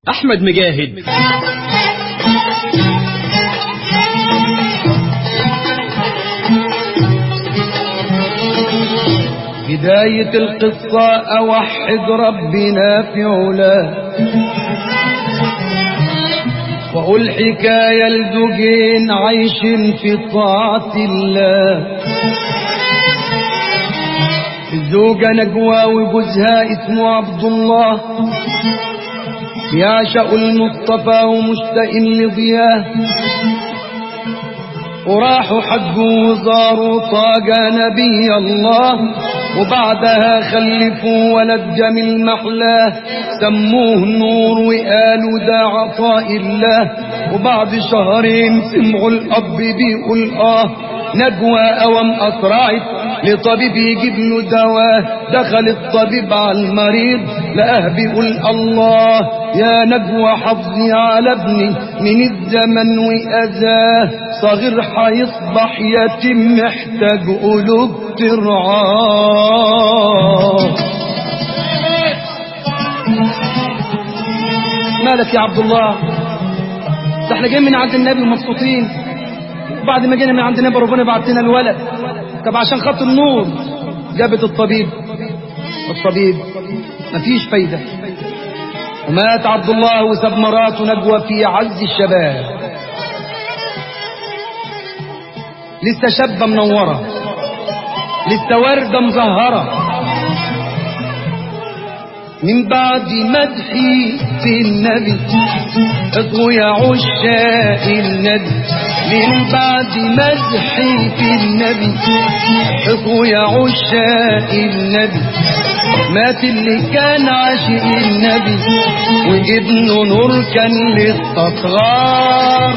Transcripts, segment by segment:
أحمد مجاهد بداية القصة أوحد ربنا في علاه وأقول حكاية لزوجين عايشين في طاعة الله الزوجة نجوى وجوزها اسمه عبد الله يعشق المصطفى ومشتاق لضياه وراحوا حجوا وزاروا طاقة نبي الله وبعدها خلفوا ولد جميل محلاه سموه نور وقالوا ده عطاء الله وبعد شهرين سمعوا الأب بيقول آه نجوى أوام أسرعت لطبيب يجيب له دواء دخل الطبيب على المريض لقاه بيقول الله يا نجوى حافظي على ابني من الزمن وأذاه صغير حيصبح يتيم محتاج قلوب ترعاه مالك يا عبد الله ده احنا جايين من عند النبي ومبسوطين بعد ما جينا من عند النبي ربنا بعت لنا الولد طب عشان خاطر النور جابت الطبيب الطبيب مفيش فايدة ومات عبد الله وساب مراته نجوى في عز الشباب لسه شابة منورة لسه وردة مزهرة من بعد مدحي في النبي اطغوا يا عشاق النبي من بعد مدحي في النبي اطغوا يا عشاق النبي مات اللي كان عاشق النبي وابنه نور كان للتصغار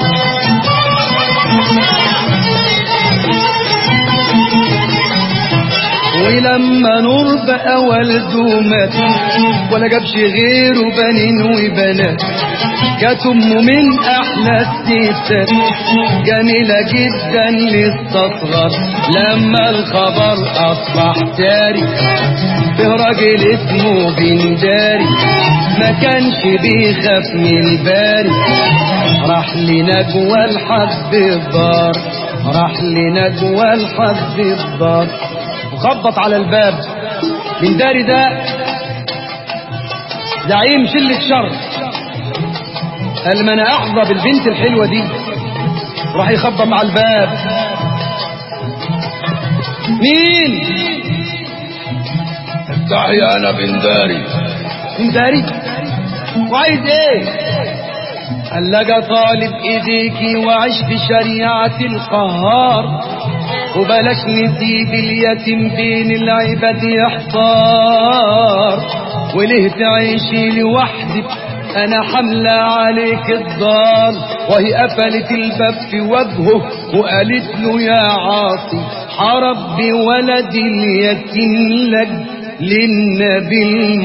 ولما نور بقى والده مات ولا جابش غيره بنين وبنات جات امه من احلى الستات جميلة جدا للتصغر لما الخبر اصبح تاري في راجل اسمه بنداري ما كانش بيخاف من الباري راح لنجوى لحد الدار راح لنجوى لحد الدار وخبط على الباب من داري ده زعيم شلة شر قال ما انا احظى بالبنت الحلوة دي راح يخبط على الباب مين افتحي انا بنداري من داري وعايز ايه قال لقى طالب ايديكي وعيش في شريعة القهار وبلاش نسيب اليتيم بين العباد يحتار وليه تعيشي لوحدك انا حملة عليك الدار وهي قفلت الباب في وجهه وقالت له يا عاصي حرب بولد اليتيم لك للنبي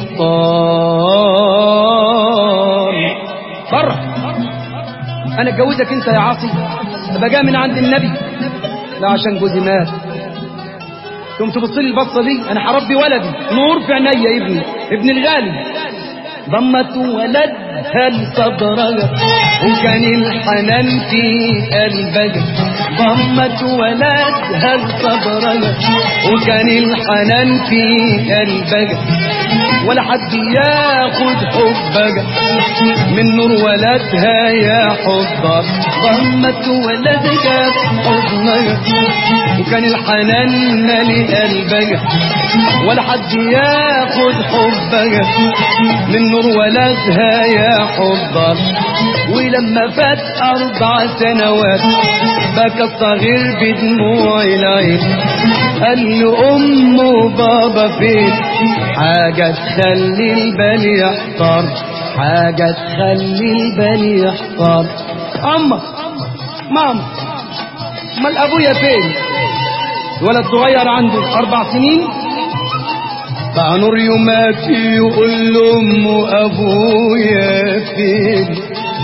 المختار بره انا اتجوزك انت يا عاصي ابقى جاي من عند النبي لا عشان جوزي مات تقوم تبص لي البصه دي انا هربي ولدي نور في عينيا ابني ابن الغالي ضمت ولدها لصدرها وكان الحنان في قلبها ضمت ولدها لصدرها وكان الحنان في قلبها ولا حد ياخد حبك من نور ولدها يا حضر ضمت ولدها حضنها وكان الحنان مالي قلبك ولا حد ياخد حبك من نور ولدها يا حضر ولما فات أربع سنوات بكى الصغير بدموع العين قال له أم وبابا فين حاجة تخلي البال يحتار حاجة تخلي البال يحتار أما ماما امال أبويا فين ولد صغير عنده أربع سنين بقى نور يوماتي يقول له أم أبويا فين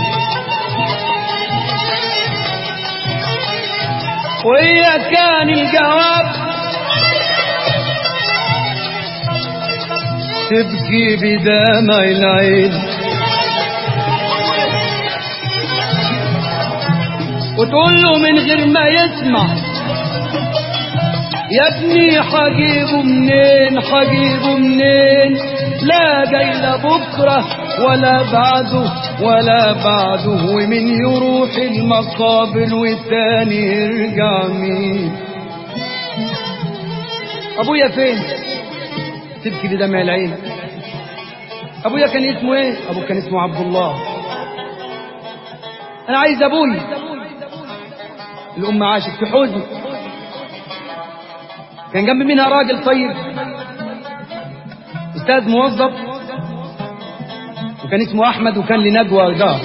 وهي كان الجواب تبكي بدمع العين وتقول له من غير ما يسمع يا ابني حجيبه منين حجيبه منين لا جاي لا بكره ولا بعده ولا بعده ومن يروح المقابر والتاني يرجع مين ابويا فين تبكي بدمع العين ابويا كان اسمه ايه ابوه كان اسمه عبد الله انا عايز ابوي الام عاشت في حزن كان جنب منها راجل طيب استاذ موظف وكان اسمه احمد وكان لنجوى جار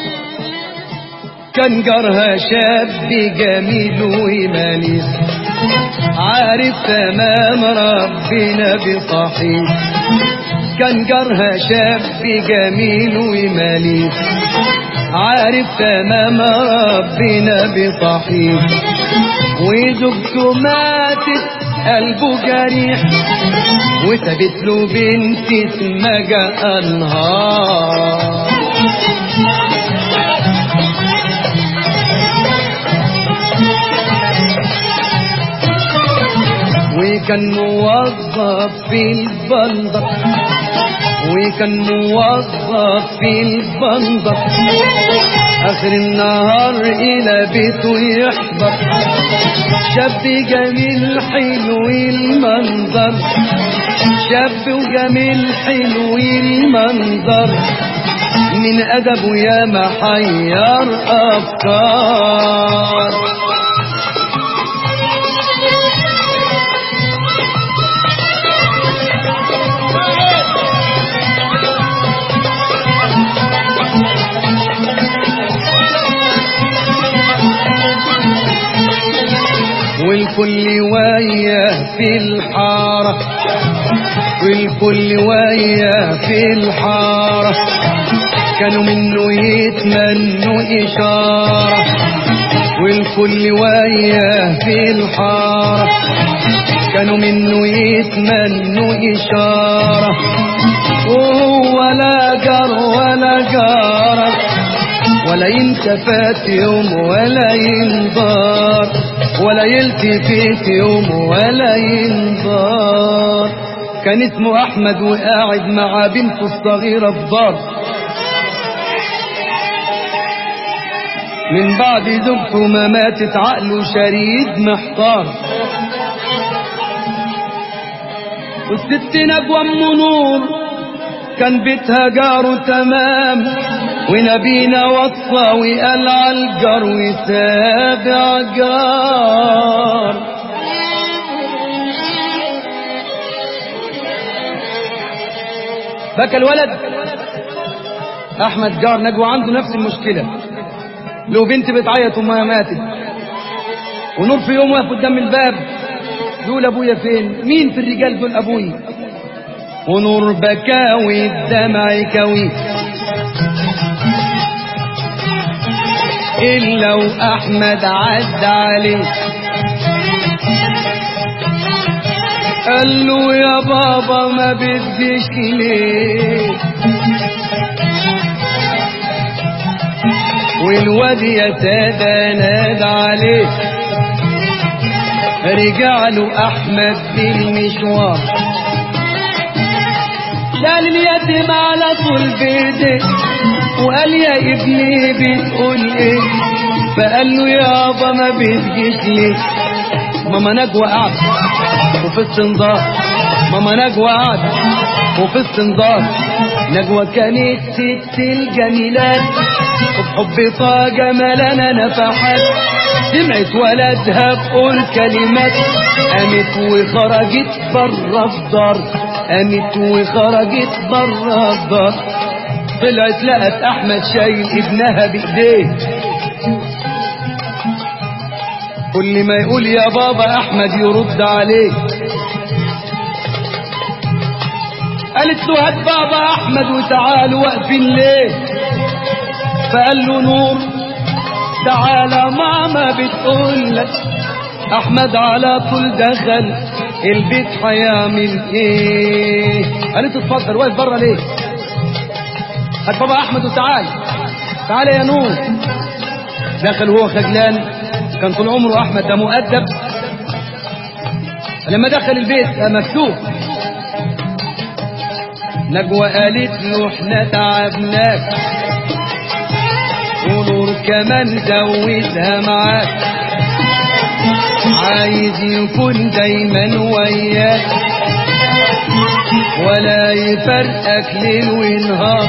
كان جارها شاب جميل ومالي عارف تمام ربنا بصحيح كان جارها شاب جميل ومالي عارف تمام ربنا بصحيح وزوجته ماتت قلبه جريح وسابت له بنت اسمها انهار وكان موظف في البندر وكان موظف في البندر اخر النهار الى بيته يحضر شاب جميل حلو المنظر شاب وجميل حلو المنظر من ادبه يا محير افكار والكل وياه في الحارة والكل وياه في الحارة كانوا منه يتمنوا إشارة والكل وياه في الحارة كانوا منه يتمنوا إشارة وهو لا جار ولا جارة ولا ينتفت يوم ولا ينظار ولا يلتفت يوم ولا ينظار كان اسمه احمد وقاعد مع بنته الصغيره في دار من بعد زوجته ما ماتت عقله شريد محتار والست نجوى ام نور كان بيتها جاره تمام ونبينا وصى وقال عالجار وسابع جار بكى الولد احمد جار نجوى عنده نفس المشكله له بنت بتعيط وما ماتت ونور في يوم واقف قدام الباب يقول ابويا فين مين في الرجال دول ابوي ونور بكاوي الدمع كوي إلا وأحمد عد عليه قال له يا بابا ما بديش ليه والواد يا سادة ناد عليه رجع له أحمد في المشوار شال اليتيم على طول بيديه وقال يا ابني بتقول ايه فقال له يابا ما بتجيش ليه ماما نجوى قاعدة وفي استنظار ماما نجوى قاعدة وفي استنظار نجوى كانت ست الجميلات وبحب طا جمالنا نفحات سمعت ولدها بقول كلمات قامت وخرجت بره الدار قامت وخرجت بره الدار طلعت لقت احمد شايل ابنها بايديه كل ما يقول يا بابا احمد يرد عليه قالت له هات بابا احمد وتعالوا واقفين ليه فقال له نور تعالى ماما بتقول لك احمد على طول دخل البيت هيعمل ايه قالت اتفضل واقف بره ليه هات بابا احمد وتعال تعال يا نور دخل هو خجلان كان طول عمره احمد ده مؤدب لما دخل البيت آه، مكتوب نجوى قالت له احنا تعبناك ونور كمان زودها معاك عايز يكون دايما وياك ولا يفرقك ليل ونهار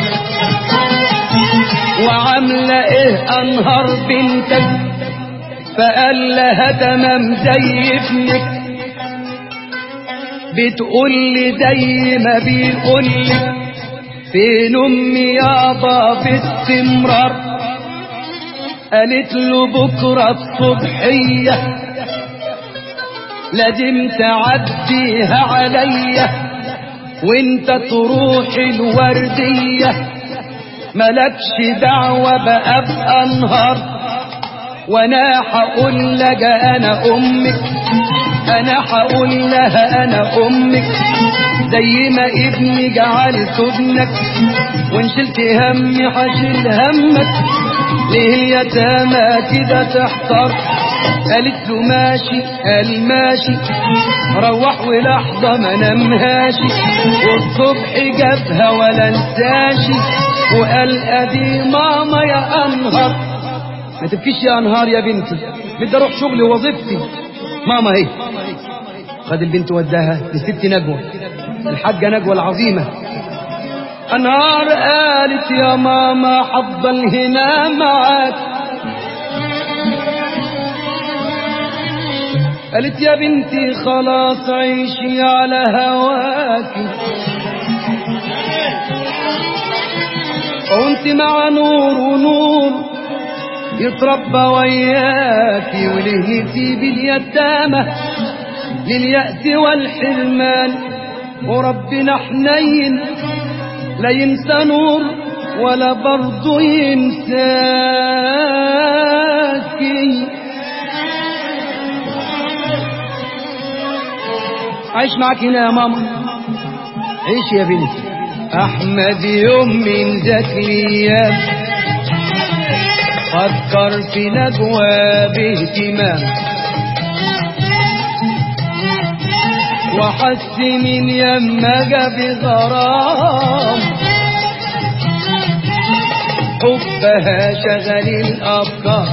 وعاملة ايه انهار بنتك فقال لها تمام زي ابنك بتقول لي زي ما بيقول لي فين امي يابا باستمرار قالت له بكره الصبحيه لازم تعديها عليا وانت تروح الورديه ملكش دعوه بقى بانهار وانا هقول لك انا امك انا هقول لها انا امك زي ما ابني جعلت ابنك وان شلت همي هشيل همك ليه اليتامى كده تحتار قالت له ماشي قال ماشي روح ولحظة ما نمهاشي والصبح جابها ولا انساشي وقال ادي ماما يا انهار ما تبكيش يا انهار يا بنتي بدي اروح شغلي ووظيفتي ماما هي خد البنت وداها لست نجوى الحاجة نجوى العظيمة انهار قالت يا ماما حفضل هنا معاك قالت يا بنتي خلاص عيشي على هواكي وانت مع نور ونور يتربى وياكي وليه نسيب اليتامى لليأس والحرمان وربنا حنين لا ينسى نور ولا برضه ينساكي عيش معاك هنا يا ماما عيش يا بنتي احمد يوم من ذاك الايام فكر في نجوى باهتمام وحس من يما بغرام حبها شغل الافكار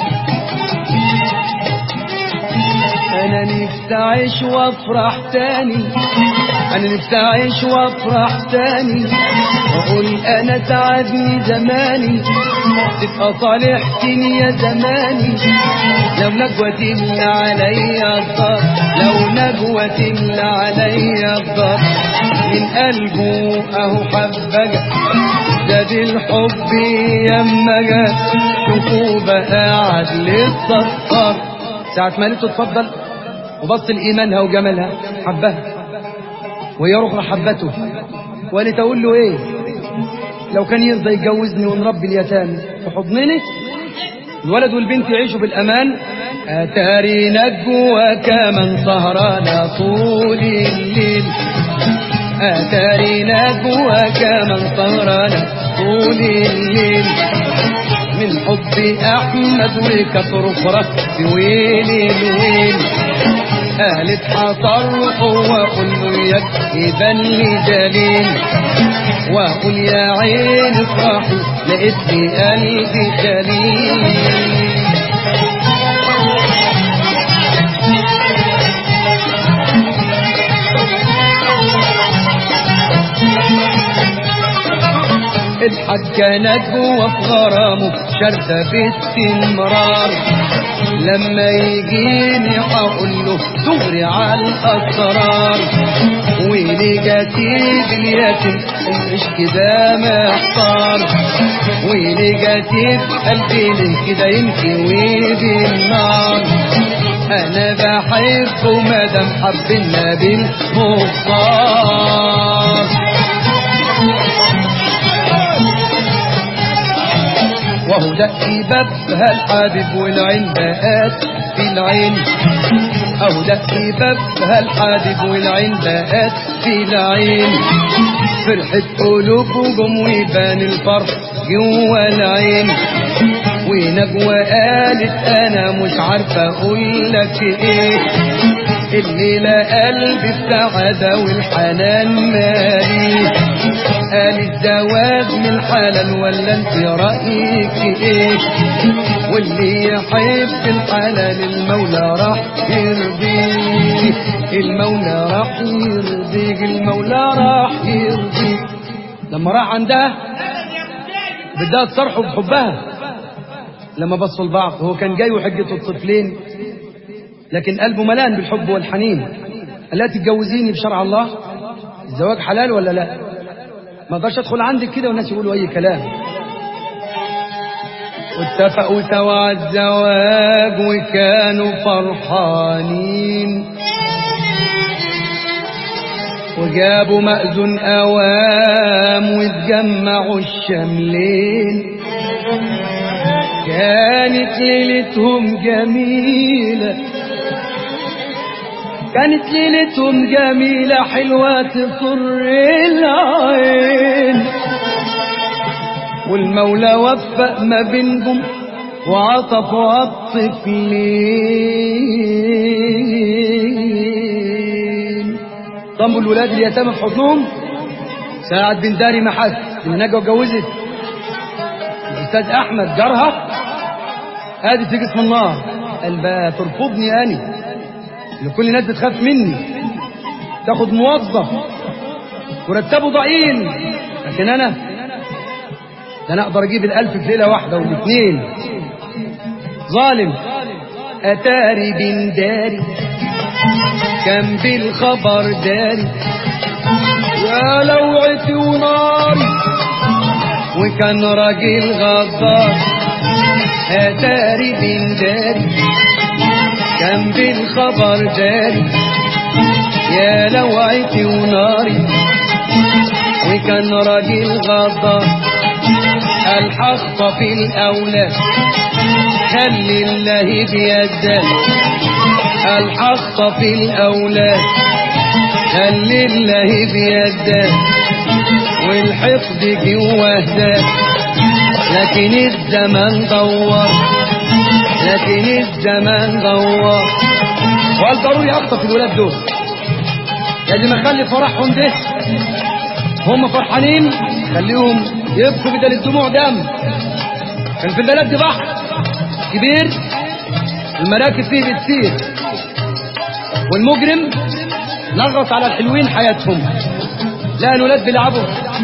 انا نفسي اعيش وافرح تاني انا نفسي اعيش وافرح تاني واقول انا سعدني زماني تبقى صالحتني يا زماني لو نجوى تملى عليا الضر لو نجوى تملى عليا الضر من قلبه اهو حبجة زاد الحب يما جت شوفوا بقى عدل السطر ساعة ما قالت له اتفضل وبص لإيمانها وجمالها حبها وهي أخرى حبته وقالت أقول له إيه لو كان يرضى يتجوزني ونربي اليتامى في حضنني الولد والبنت يعيشوا بالأمان أتاري نجوى كمن سهران طول الليل أتاري نجوى كمن سهران طول الليل من حب أحمد وكثر فرح في ويل الويل قالت حصرحه وقل له يكذبا لي دليل وقل يا عين افرحي لقيت في قلبي خليل الحاجة نجوى في غرامه شردة باستمرار لما يجيني هقول له دغري على الاسرار ونيجاتيف اليتيم مش كده محتار ونيجاتيف قلبي ليه كده ينكوي بالنار انا بحبه مادام حب النبي المختار وهو دق بابها الحبيب والعين بقات في العين اهو دق بابها الحبيب والعين بقات في العين فرحة قلوبهم ويبان الفرح جوا العين ونجوى قالت انا مش عارفه اقول لك ايه الليلة قلبي السعادة والحنان مالي قال الزواج من حلال ولا انت رأيك ايه واللي يحب الحلال المولى راح يرضيه المولى راح يرضيك المولى راح يرضيك لما راح عندها بدها تصرحه بحبها لما بصوا لبعض هو كان جاي وحجته الطفلين لكن قلبه ملان بالحب والحنين ألا تتجوزيني بشرع الله الزواج حلال ولا لا ما اقدرش ادخل عندك كده والناس يقولوا اي كلام واتفقوا سوا على الزواج وكانوا فرحانين وجابوا مأذن أوام واتجمعوا الشملين كانت ليلتهم جميلة كانت ليلتهم جميلة حلوة تسر العين والمولى وفق ما بينهم وعطف الطفلين طنبوا الولاد اليتامى في حضنهم ساعد بن داري ما حس ان نجوى اتجوزت الاستاذ احمد جارها ادي في جسم النار قال بقى ترفضني اني اللي كل الناس بتخاف مني تاخد موظف مرتبه ضئيل لكن انا ده انا اقدر اجيب الالف في ليله واحده والاثنين ظالم اتاري بن داري كان بالخبر داري يا لوعتي وناري وكان راجل غدار اتاري بن داري كان بالخبر داري يا لوعتي وناري وكان راجل غدار الحق في الأولاد خلي الله بيده الحق في الأولاد خلي الله بيده والحقد جوه ده لكن الزمان دور لكن الزمان دور وقال ضروري اخطف الولاد دول لازم اخلي فرحهم ده هم فرحانين خليهم يبكوا بدل الدموع دم كان في البلد دي بحر كبير المراكب فيه بتسير والمجرم نغص على الحلوين حياتهم لا الولاد بيلعبوا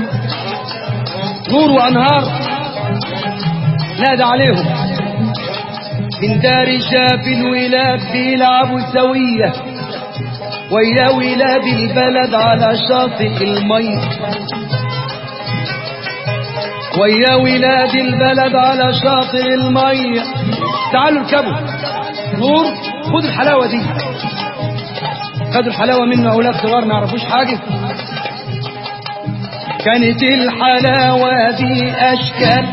نور وانهار نادى عليهم من دار شاف الولاد بيلعبوا سوية ويا ولاد البلد على شاطئ المي ويا ولاد البلد على شاطئ المي تعالوا اركبوا نور خد الحلاوة دي خدوا الحلاوة منه أولاد صغار ما يعرفوش حاجة كانت الحلاوة دي أشكال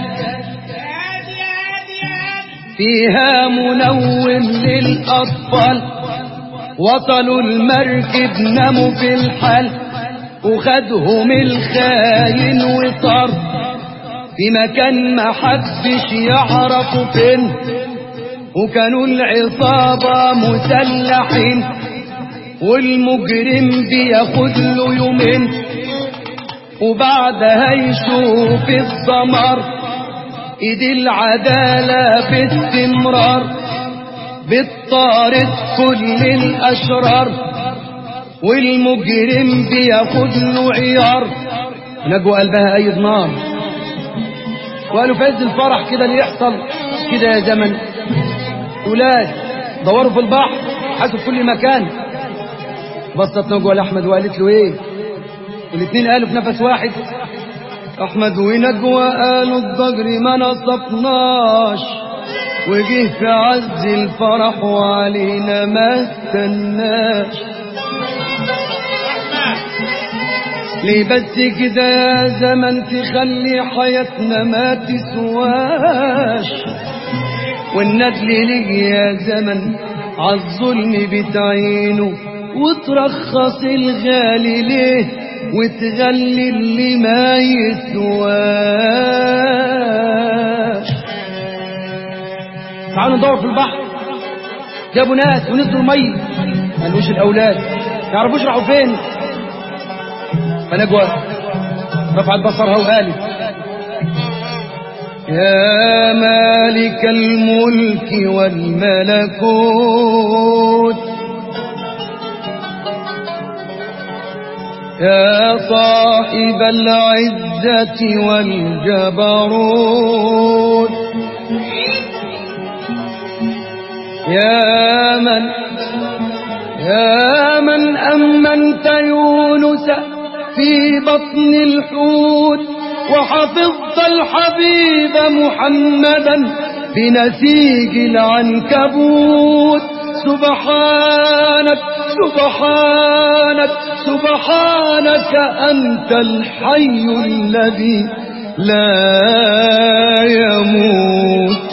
فيها منوم للأطفال وصلوا المركب ناموا في الحال وخدهم الخاين وطار في مكان ما حدش يعرفوا فين وكانوا العصابة مسلحين والمجرم بياخد له يومين وبعدها يشوف الدمار ايد العدالة باستمرار بتطارد كل الاشرار والمجرم بياخد له عيار نجوا قلبها ايد نار وقالوا في عز الفرح كده اللي يحصل كده يا زمن ولاد دوروا في البحر حسوا في كل مكان بصت نجوى لاحمد وقالت له ايه الاثنين قالوا في نفس واحد احمد ونجوى قالوا الضجر ما نصفناش وجه في عز الفرح وعلينا ما استناش ليه بس كده يا زمن تخلي حياتنا ما تسواش والندل ليه يا زمن عالظلم بتعينه وترخص الغالي ليه وتغلي اللي ما يسواش تعالوا ندور في البحر جابوا ناس ونزلوا المية ما لقوش الأولاد ما يعرفوش راحوا فين فنجوى رفعت بصرها وقالت يا مالك الملك والملكوت يا صاحب العزة والجبروت يا من يا من أمنت يونس في بطن الحوت وحفظت الحبيب محمدا بنسيج العنكبوت سبحانك سبحانك سبحانك أنت الحي الذي لا يموت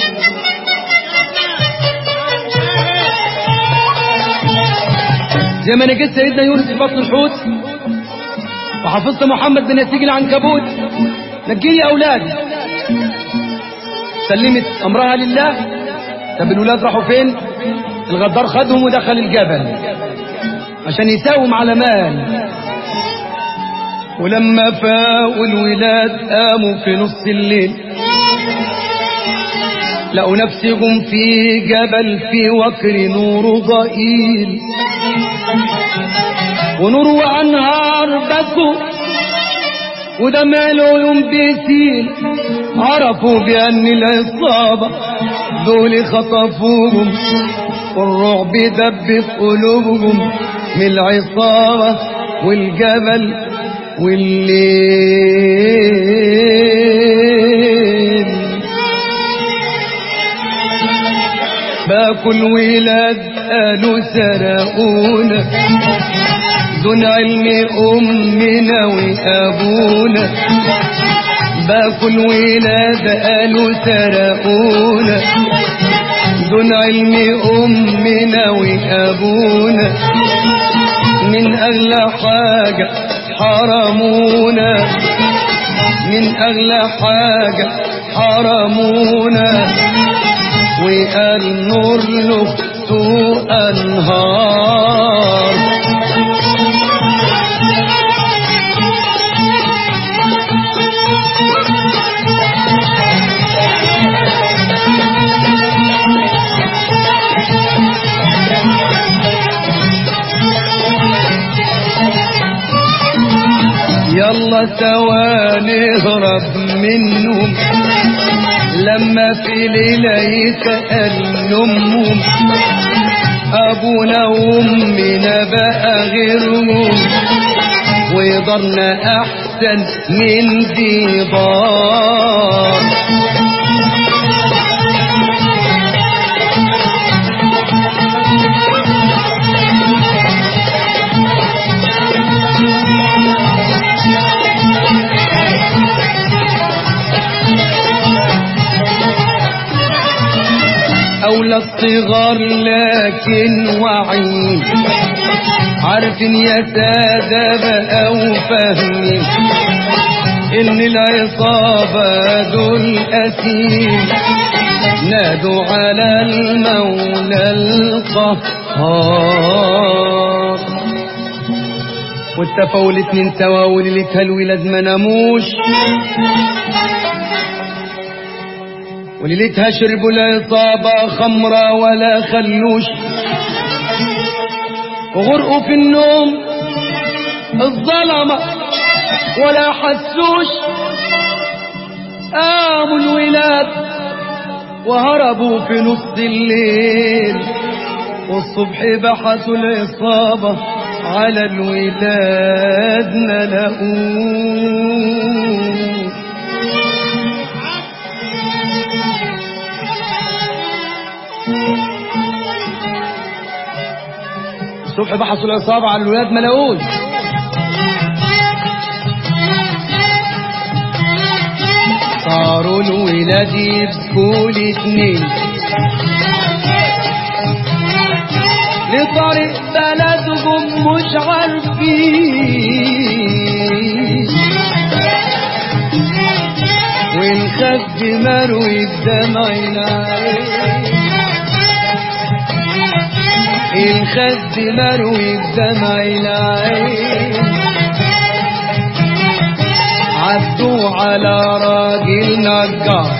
زي ما نجيت سيدنا يونس في بطن الحوت وحفظت محمد بنسيج العنكبوت نجيني أولادي سلمت أمرها لله طب الولاد راحوا فين الغدار خدهم ودخل الجبل عشان يساوم على مال ولما فاقوا الولاد قاموا في نص الليل لقوا نفسهم في جبل في وكر نور ضئيل ونور وأنهار بكوا ودمع العيون بيسيل عرفوا بأن العصابة دول خطفوهم والرعب دب في قلوبهم من العصابة والجبل والليل باكل ولاد قالوا سرقونا دون علم أمنا وأبونا باكل ولاد قالوا سرقونا دون علم أمنا وأبونا من أغلى حاجة حرمونا من أغلى حاجة حرمونا وقال نور لخت أنهار يلا سوا نهرب منهم لما في ليلة يتألمهم أبونا وأمنا بقى غيرهم ويضلنا أحسن من ديبار أولى الصغار لكن وعي عارفين يا سادة بقى وفاهمين إن العصابة دول أسير نادوا على المولى القهار واتفقوا الاتنين سوا وليلتها الولاد ما ناموش وليلتها شربوا العصابة خمرة ولا خلوش وغرقوا في النوم الظلمة ولا حسوش قاموا الولاد وهربوا في نص الليل والصبح بحثوا العصابة على الولاد ما لقوش الصبح بحثوا العصابة على الولاد ما لقوش صاروا الولاد يبكوا الاتنين لطريق بلدهم مش عارفين والخد مروي الدمع العين الخد مروي بدمع العين عدوا على راجل نجار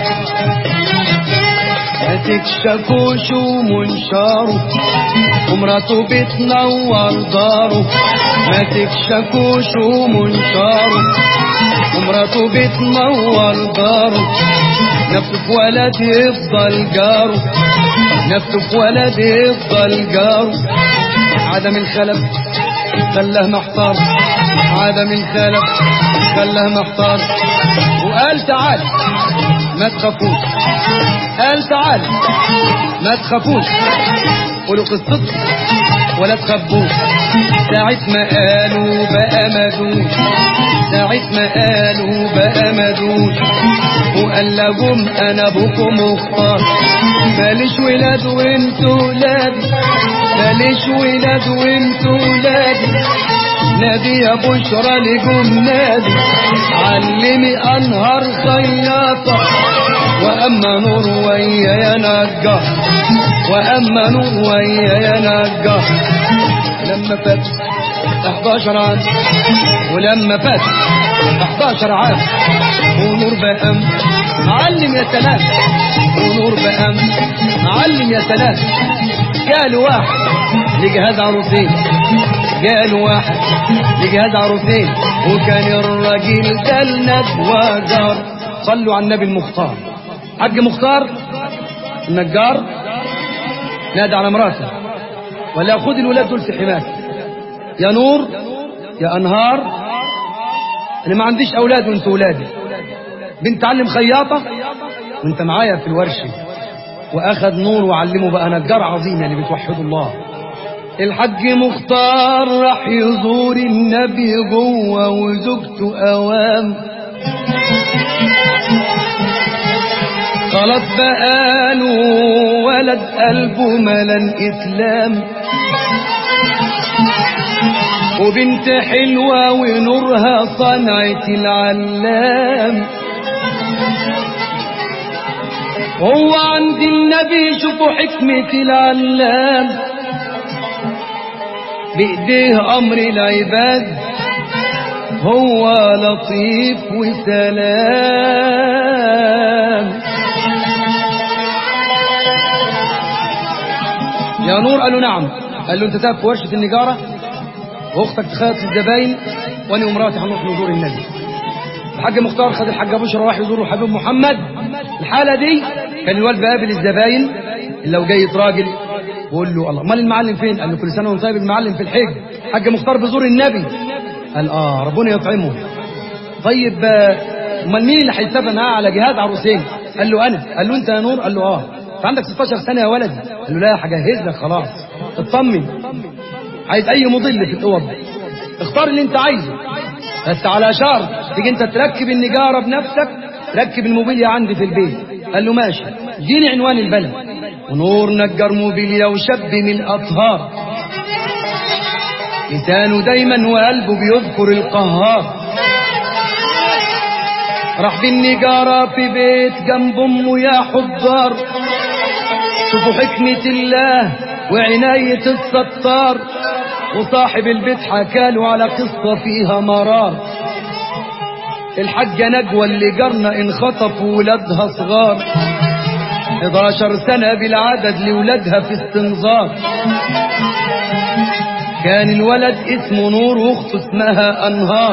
ما تكشفوش ومنشاره ومراته بتنور داره ما تكشفوش ومنشاره ومراته بتنور داره نفسه في ولد يفضل جاره نفسه في ولد يفضل جاره عدم الخلف خلاه محتار عدم الخلف خلاه محتار وقال تعال ما تخافوش قال تعال ما تخافوش قولوا قصتكم ولا تخبوش ساعة ما قالوا بقى مدوش ساعة ما قالوا بقى مدوش وقال لهم انا ابوكم مختار ماليش ولاد وانتوا ولادي ماليش ولاد وانتوا ولادي نادي يا بشرى لجم نادي علمي انهار خياطة واما نور ويا يا نجار واما نور ويا يا نجار لما فات 11 عام ولما فات 11 عام ونور بقام معلم يا سلام ونور بقام معلم يا سلام قالوا واحد لجهاز عروسين قالوا واحد لجهاز عروسين وكان الراجل ده الندوة جار صلوا على النبي المختار حاج مختار النجار نادى على مراته ولا خد الولاد دول في حماك يا نور يا انهار انا ما عنديش اولاد وانت ولادي بنت علم خياطه وانت معايا في الورشه واخذ نور وعلمه بقى نجار عظيم يعني بتوحدوا الله الحج مختار راح يزور النبي جوه وزوجته اوام خلاص بقاله ولد قلبه ملان اسلام وبنت حلوة ونورها صنعة العلام هو عند النبي شوفوا حكمة العلام بإيديه أمر العباد هو لطيف وسلام يا نور قال له نعم قال له انت تقف في ورشة النجارة واختك تخيط الزباين وانا ومراتي هنروح نزور النبي الحاج مختار خد الحاجه بشرى راح يزور حبيب محمد الحاله دي كان الوالد بقابل الزباين اللي لو جاي راجل بيقول له الله امال المعلم فين قال له كل سنه وانت طيب المعلم في الحج حاج مختار بيزور النبي قال اه ربنا يطعمه طيب آه، امال مين اللي هيتفق معاه على جهاد عروسين قال له انا قال له انت يا نور قال له اه انت عندك 16 سنه يا ولدي قال له لا هجهز لك خلاص اطمن عايز اي مضل في الاوض اختار اللي انت عايزه بس على شرط تيجي انت تركب النجاره بنفسك ركب الموبيليا عندي في البيت قال له ماشي اديني عنوان البلد ونور نجر موبيليا وشاب من اطهار لسانه دايما وقلبه بيذكر القهار راح بالنجارة في بيت جنب امه يا حضار شوفوا حكمة الله وعناية الستار وصاحب البيت حكاله على قصة فيها مرار الحاجة نجوى اللي جارنا انخطف ولادها صغار 11 سنة بالعدد لولادها في استنظار كان الولد اسمه نور واخته اسمها انهار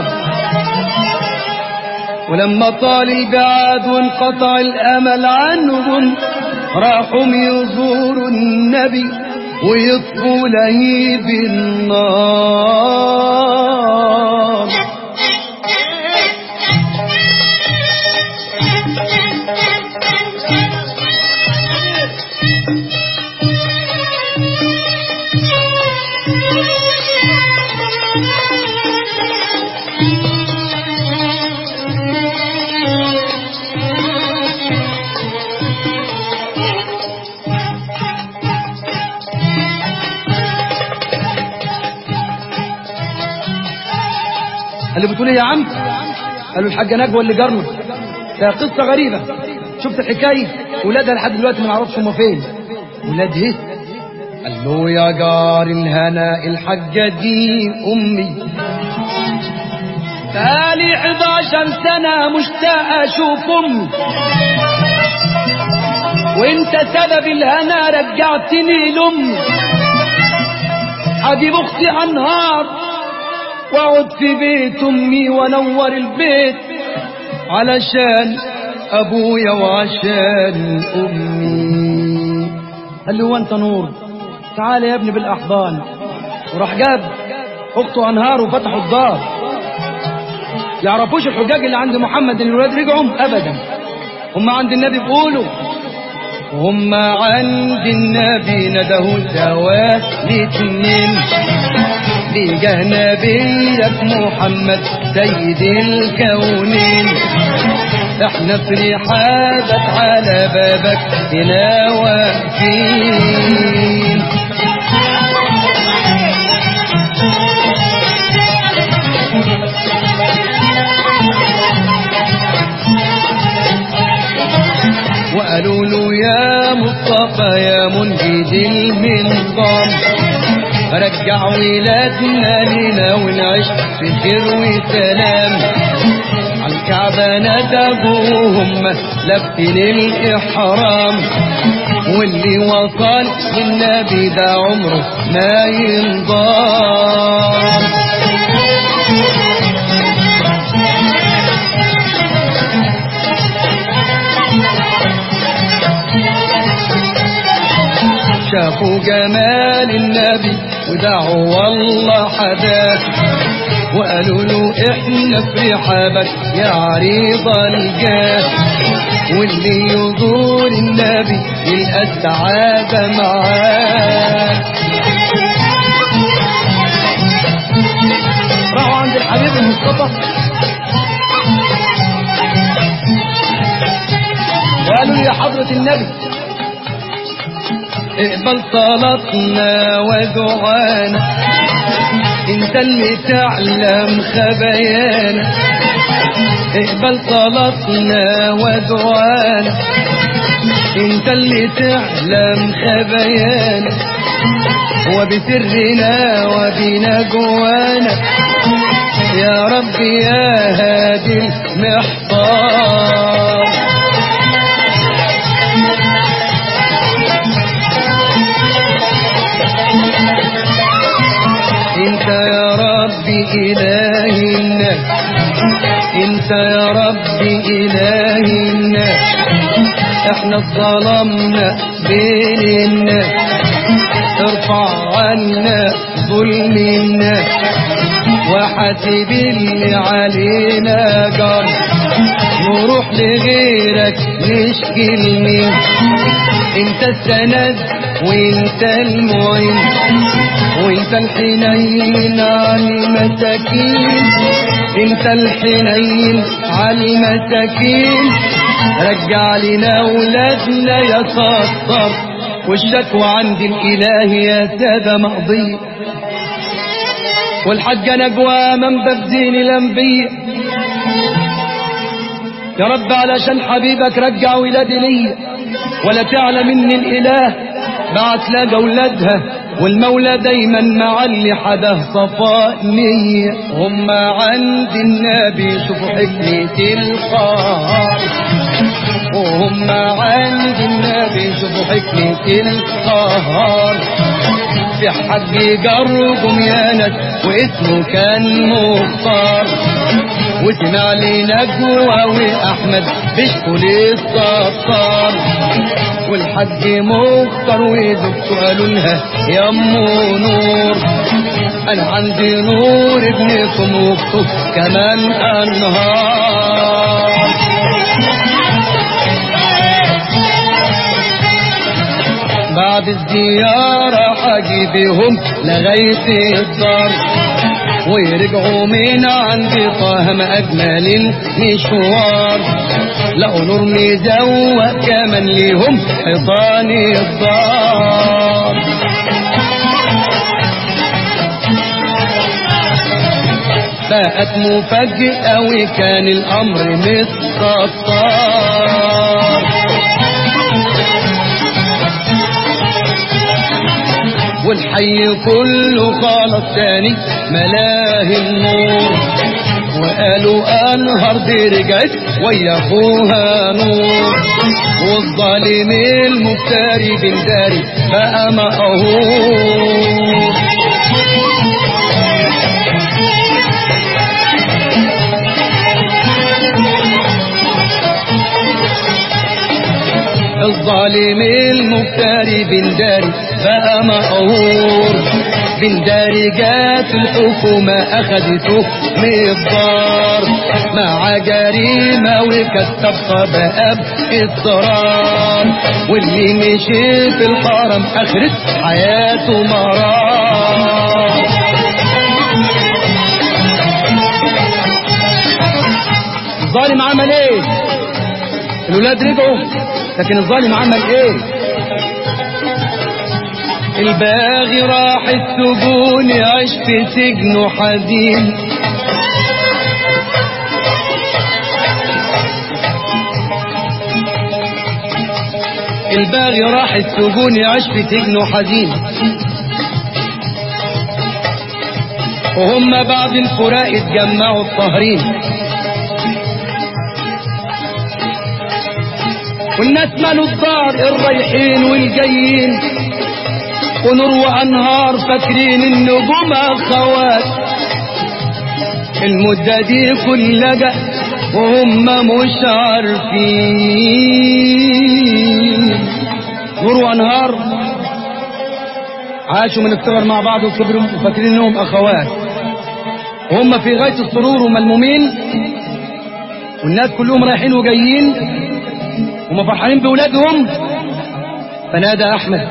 ولما طال البعاد وانقطع الامل عنهم راحوا يزوروا النبي ويطفوا لهيب النار قال له بتقول ايه يا عم قال له الحاجه نجوى اللي جارنا ده قصه غريبه شفت الحكايه ولادها لحد دلوقتي ما نعرفش هم فين ولاد ايه قال له يا جار الهنا الحجة دي أمي بقالي 11 سنة مشتاق أشوف أمي وانت سبب الهنا رجعتني لأمي أجيب أختي أنهار وأقعد في بيت أمي وأنور البيت علشان أبويا وعشان أمي قال له هو أنت نور تعال يا ابني بالأحضان وراح جاب أخته أنهار وفتحوا الدار يعرفوش الحجاج اللي عند محمد ان الولاد رجعوا ابدا هم عند النبي بيقولوا هم عند النبي ندهوا سوا الاتنين بجاه نبيك محمد سيد الكونين احنا في رحابك على بابك هنا واقفين وقالوا له يا مصطفى يا منجد المنظام رجع ولادنا لنا ونعيش في خير وسلام عالكعبة ندبوهم لابسين الإحرام واللي وصل للنبي ده عمره ما ينضام شافوا جمال النبي ودعوا والله حداه وقالوا له احنا في رحابك يا عريض الجاه واللي يزور النبي يلقى السعادة معاه راحوا عند الحبيب المصطفى وقالوا يا حضرة النبي اقبل صلاتنا ودعانا انت اللي تعلم خبايانا اقبل صلاتنا ودعانا انت اللي تعلم خبايانا وبسرنا وبنجوانا يا رب يا هادي المحصار انت يا ربي اله الناس انت يا ربي اله الناس احنا ظلمنا بين الناس ارفع عنا ظلم الناس وحاسب اللي علينا جر نروح لغيرك نشكي لمين انت السند وانت المعين وانت الحنين على المساكين انت الحنين على المساكين رجع لنا ولادنا يا سطر والشكوى عند الاله يا سادة مقضية والحاجة نجوى من دين الانبياء يا رب علشان حبيبك رجع ولادي ليا ولا تعلم ان الاله بعت لها اولادها والمولى دايما مع اللي حده صفاء نية هم عند النبي شوفوا حكمة القهار وهم عند النبي شوفوا حكمة القهار في حد جربهم يا ناس واسمه كان مختار وسمع لي نجوى واحمد بيشكوا الستار والحج مختار وزوجته قالوا لها يا ام نور انا عندي نور ابنكم واخته كمان انهار بعد الزيارة حجيبهم لغاية الدار ويرجعوا من عند طه ما أجمل المشوار لقوا نور مزوق كمان ليهم حصان الدار بقت مفاجئة وكان الأمر متسطر والحي كله خالص تاني ملاهي النور وقالوا انهر دي رجعت ويا اخوها نور والظالم المفتري بالداري بقى مقهور الظالم المفتري بنداري بقى مقهور بنداري جات الحكومة أخدته من الدار مع جريمة وكتب بقى باضطرار واللي مشي في الحرم آخرة حياته مرار الظالم عمل ايه الولاد رجعوا لكن الظالم عمل ايه الباغي راح السجون يعيش في سجنه حزين الباغي راح السجون يعيش في سجنه حزين وهم بعد الفراق اتجمعوا الطاهرين والناس مالوا الدار الرايحين والجايين ونور وانهار فاكرين النجوم اخوات المدة دي كلها جا وهم مش عارفين نور وانهار عاشوا من الصغر مع بعض وكبروا وفاكرين انهم اخوات وهم في غاية السرور وملمومين والناس كلهم رايحين وجايين هم فرحانين بولادهم فنادى احمد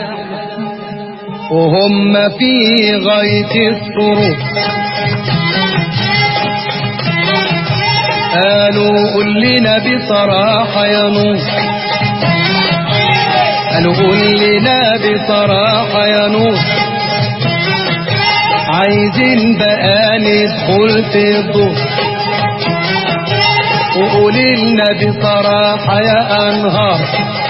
وهم في غاية السرور قالوا قل لنا بصراحة يا نور قالوا قل لنا بصراحة يا نور عايزين بقى ندخل في الضوء وقولي لنا بصراحة يا أنهار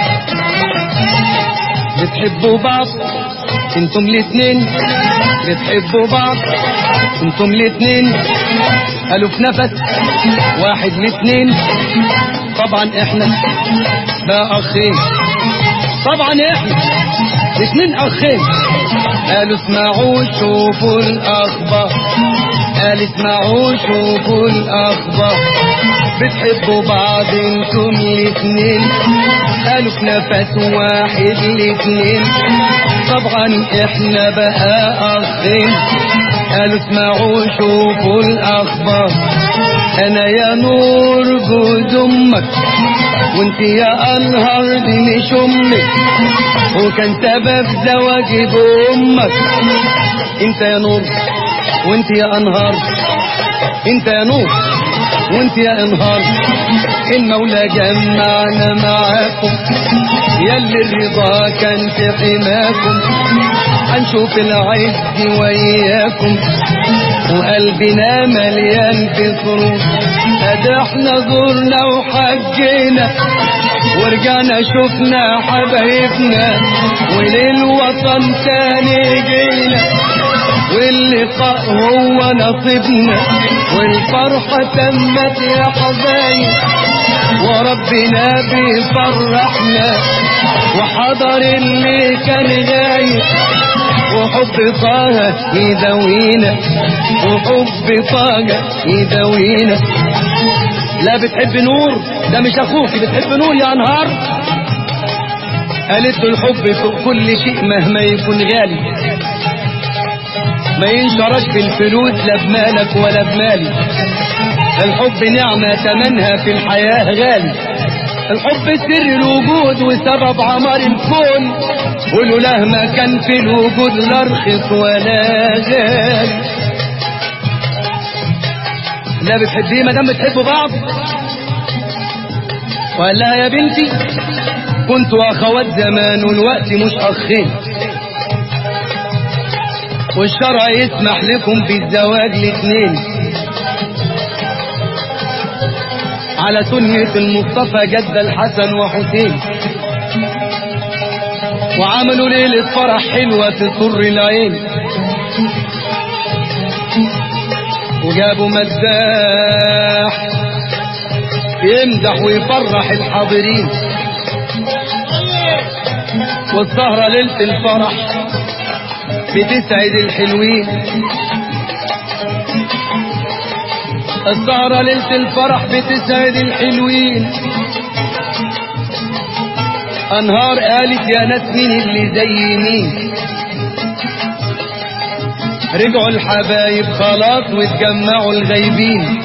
بتحبوا بعض انتم الاتنين بتحبوا بعض انتم الاتنين قالوا في نفس واحد الاتنين طبعا احنا ده اخين طبعا احنا اتنين اخين قالوا اسمعوا شوفوا الاخبار قال اسمعوا شوفوا الاخبار بتحبوا بعض انتم الاتنين قالوا في نفس واحد الاتنين طبعا احنا بقى اخين قالوا اسمعوا شوفوا الاخبار انا يا نور جوز امك وانت يا انهار دي مش امك وكان سبب زواجي بامك انت يا نور وانت يا انهار انت يا نور وانت يا انهار المولى جمعنا معاكم يلي الرضا كان في حماكم هنشوف العز وياكم وقلبنا مليان بسرور ادي احنا زرنا وحجينا ورجعنا شفنا حبايبنا وللوطن تاني جينا واللقاء هو نصيبنا والفرحة تمت يا حبايب وربنا بيفرحنا وحضر اللي كان غايب وحب طه يداوينا وحب طه يداوينا لا بتحب نور ده مش اخوك بتحب نور يا انهار قالت له الحب فوق كل شيء مهما يكون غالي ما ينشرش بالفلوس لا بمالك ولا بمالي الحب نعمة تمنها في الحياة غالي الحب سر الوجود وسبب عمر الكون ولولاه ما كان في الوجود لا رخص ولا غالي لا بتحبيه ما دام بتحبوا بعض ولا يا بنتي كنتوا اخوات زمان والوقت مش اخين والشرع يسمح لكم بالزواج الاثنين على سنة المصطفى جد الحسن وحسين وعملوا ليلة فرح حلوة تسر العين وجابوا مداح يمدح ويفرح الحاضرين والسهرة ليلة الفرح بتسعد الحلوين السهرة ليلة الفرح بتسعد الحلوين أنهار قالت يا ناس مين اللي زي مين رجعوا الحبايب خلاص واتجمعوا الغايبين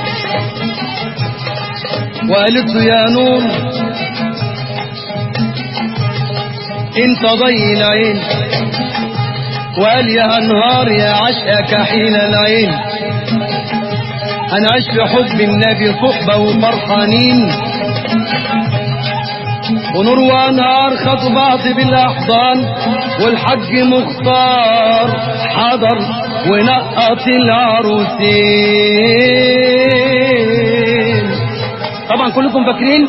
وقالت له يا نور انت ضي العين وقال يا انهار يا عشقك حين العين هنعيش في حب النبي صحبة وفرحانين ونور وانهار خدوا بعض بالاحضان والحج مختار حضر ونقط العروسين طبعا كلكم فاكرين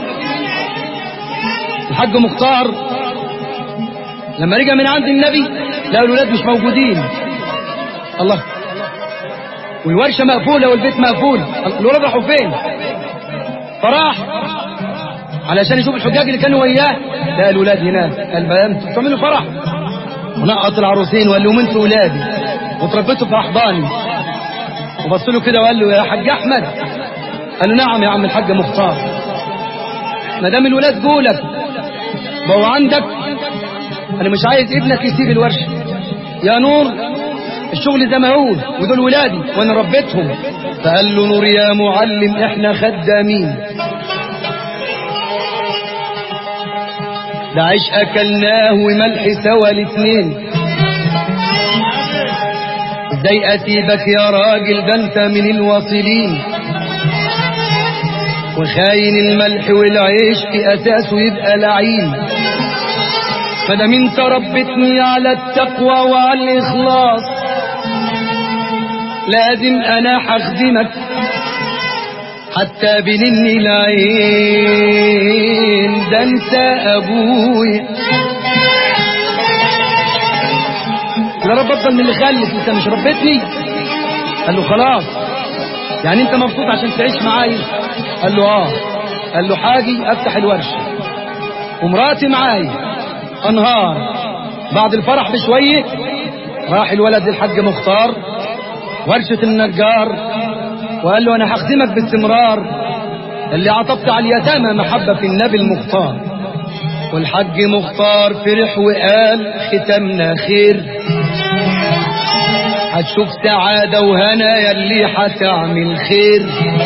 الحج مختار لما رجع من عند النبي لقوا الولاد مش موجودين الله والورشة مقفولة والبيت مقفول الولاد راحوا فين فراح علشان يشوف الحجاج اللي كانوا وياه لا الولاد هناك قال ما انتوا بتعملوا فرح ونقط العروسين وقال لهم انتوا ولادي وتربيتوا في احضاني وبص له كده وقال له يا حاج احمد قال له نعم يا عم الحاج مختار ما دام الولاد جولك بقوا عندك انا مش عايز ابنك يسيب الورشه يا نور الشغل زي ما هو ودول ولادي وانا ربيتهم فقال له نور يا معلم احنا خدامين ده عيش اكلناه وملح سوا الاتنين ازاي اسيبك يا راجل ده انت من الواصلين وخاين الملح والعيش في اساسه يبقى لعين فدام انت ربتني على التقوى وعلى الاخلاص لازم انا هخدمك حتى بنني العين ده انت ابويا يا رب افضل من اللي خلف انت مش ربيتني قال له خلاص يعني انت مبسوط عشان تعيش معايا قال له اه قال له حاجي افتح الورشه ومراتي معايا انهار بعد الفرح بشويه راح الولد للحاج مختار ورشه النجار وقال له انا هخدمك باستمرار اللي عطبت على اليتامى محبه في النبي المختار والحاج مختار فرح وقال ختمنا خير هتشوف سعادة وهنا يلي هتعمل خير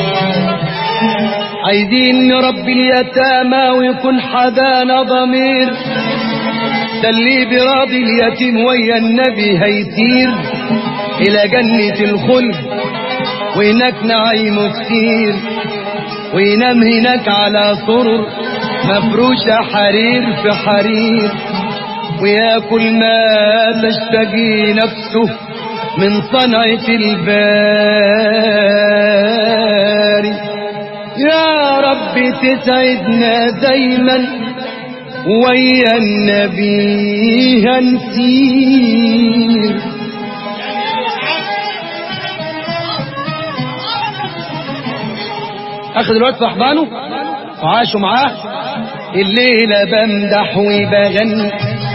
عايزين نربي اليتامى ويكون حدانا ضمير ده اللي براضي اليتيم ويا النبي هيسير إلى جنة الخلد وهناك نعيم كتير وينام هناك على سرر مفروشة حرير في حرير وياكل ما تشتهي نفسه من صنعة الباري يا رب تسعدنا دايما ويا النبي هنسير اخذ الوقت في احضانه وعاشوا معاه الليلة بمدح وبغني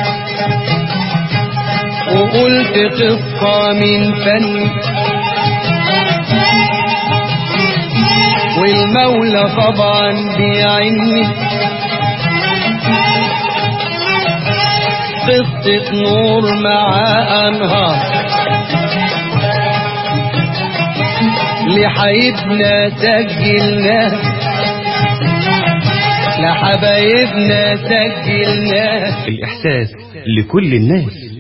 وقلت قصة من فن والمولى طبعا بيعني قصة نور مع أنهار لحبايبنا سجلناه لحبايبنا سجلناه الإحساس لكل الناس